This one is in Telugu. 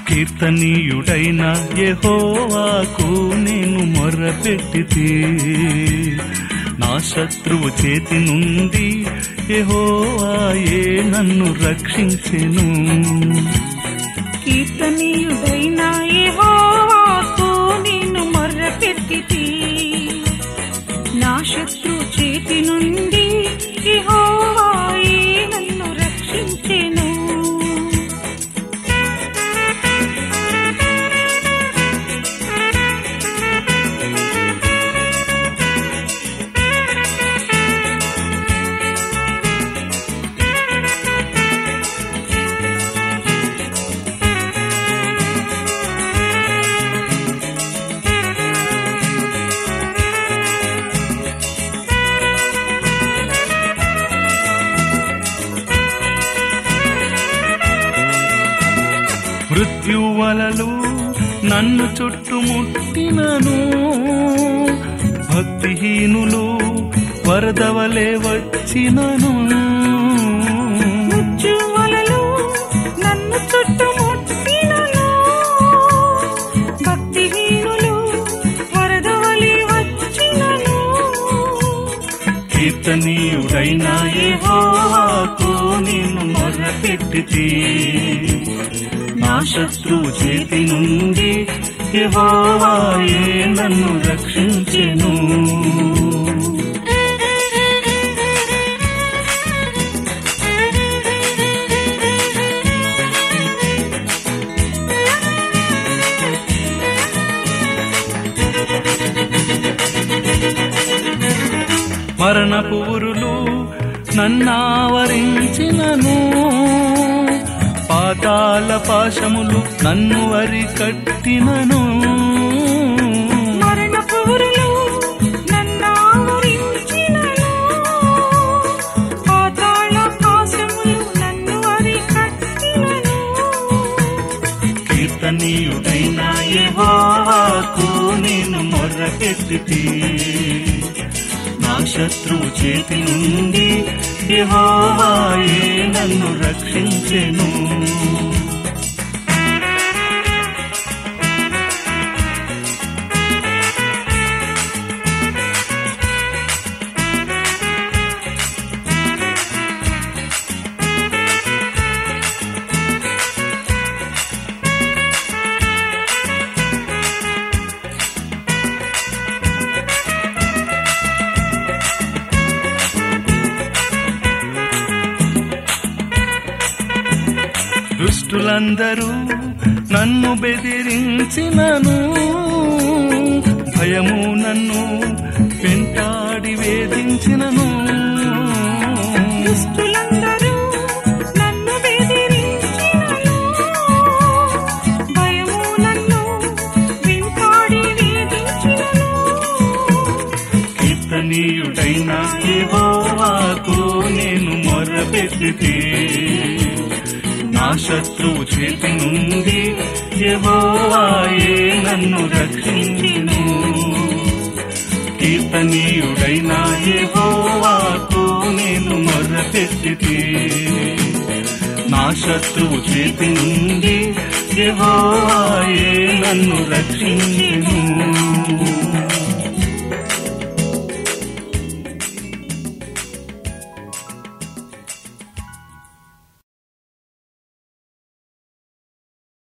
కీర్తనీయుడైన యెహోవాకు నేను మొర్రపెట్టితే నా శత్రువు చేతి నుండి యెహోవాయే నన్ను రక్షించెను కీర్తనీయుడైన యెహోవాకు నేను మొర్రపెట్టితి నా శత్రు చేతి నుండి యెహోవాయే నన్ను రక్షించెను మృత్యువలలు నన్ను చుట్టుముట్టినను భక్తిహీనులు వరదవలే వచ్చినను మృత్యువలలు నన్ను చుట్టుముట్టినను భక్తిహీనులు వరదవలి వచ్చినను కీర్తనీయుడైన యెహోవాకు నేను మొర్రపెట్టితే నా శత్రువు చేతి నుండి యెహోవాయే నన్ను రక్షించెను మరణపు ఊరులు నన్నావరించినను పాతాల పాశములు నన్ను వరి కట్టినను మరణ పురులు నన్నావరించినను పాతాళ పాశములు నన్ను అరికట్టినను కీర్తనీయుడైన యెహోవాకు నేను మొర్రపెట్టితి నా శత్రువు చేతి నుండి యెహోవాయే నన్ను రక్షించెను దుష్టులందరూ నన్ను బెదిరించినను భయము నన్ను వెంటాడి వేధించినను దుష్టులందరూ నన్ను బెదిరించినను భయము నన్ను వెంటాడి వేధించినను కీర్తనీయుడైన యెహోవాకు నేను మొరపెట్టితే నా శత్రువు చేతి నుండి యెహోవాయే నన్ను రక్షించెను కీర్తనీయుడైన యెహోవాకు నేను మొరపెట్టితే నా శత్రువు చేతి నుండి యెహోవాయే నన్ను రక్షించెను